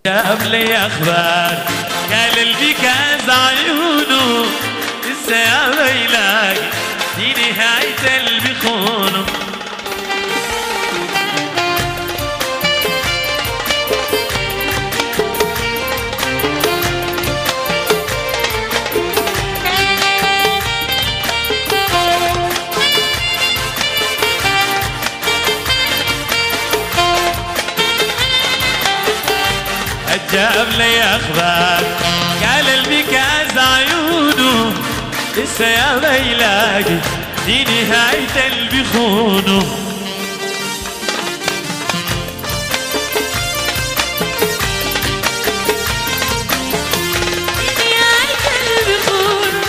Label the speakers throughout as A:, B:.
A: جاب لي اخبار قال اللي كاز عيونه لسه يا بيلاقي دي نهاية اللي بيخونه جاب لي اخبار قال البكاز عيونه لسه يا ما يلاقي دي نهاية اللي بيخونه
B: نهاية اللي بيخونه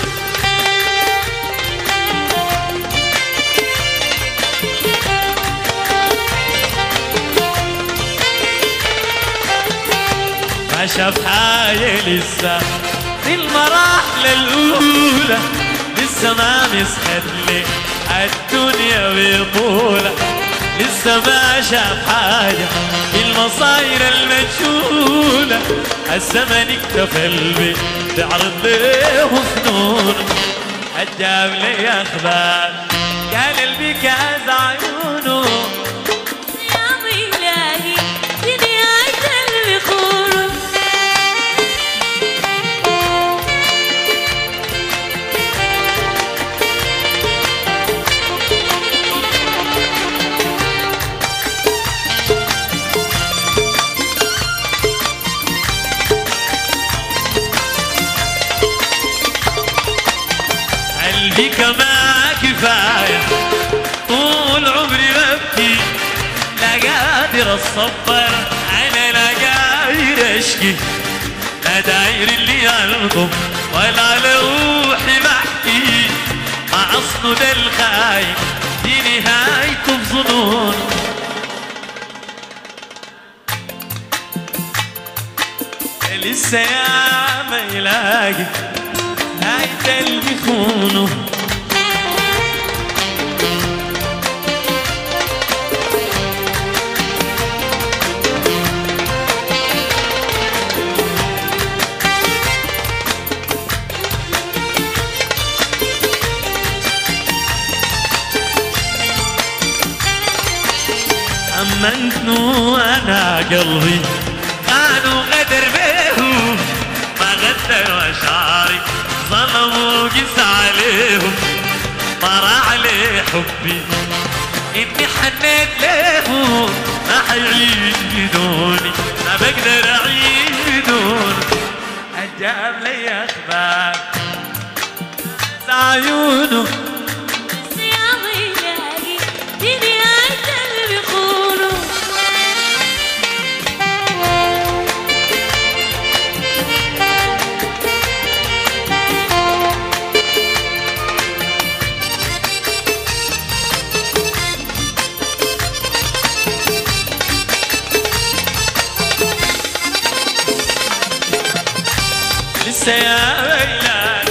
A: ما شاف حاجة لسه في المراحل الأولى لسه ما مسحت لي الدنيا بطولة لسه ما شاف حاجة في المصاير المجهولة الزمن اكتفى قلبي تعرض له فنون جاب لي أخبار قال البكاز عيونه
B: يا ما يلاقي دي نهاية اللي بيخونه
A: قلبي كما كفاية طول عمري ببكي لا قادر اتصبر انا لا قادر اشكي لا داير اللي القم ولا لروحي بحكي مع اصله ده الخاين دي نهايته بظنون لسه يا ما يلاقي نهاية اللي بيخونه أمنتنو أنا قلبي كانوا غدر بيهم ما غدروا أشعاري ظلموا قس عليهم طرى عليه حبي إني حنيت ليهم ما حيعيدوني ما بقدر أعيدون أجاب لي أخبار عيونه
B: يا ما يلاقي دي نهاية اللي بيخونه
A: لسه يا ويلاي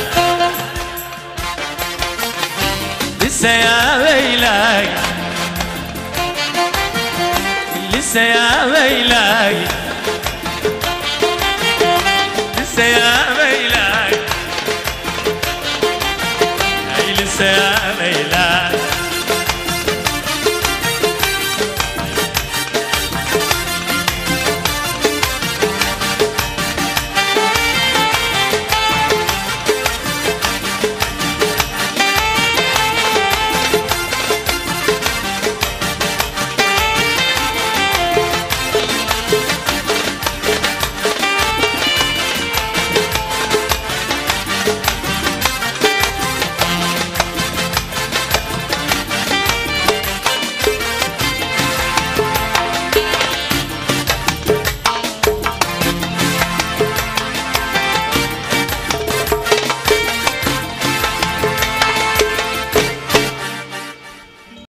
A: لسه يا ويلاي لسه يا ويلاي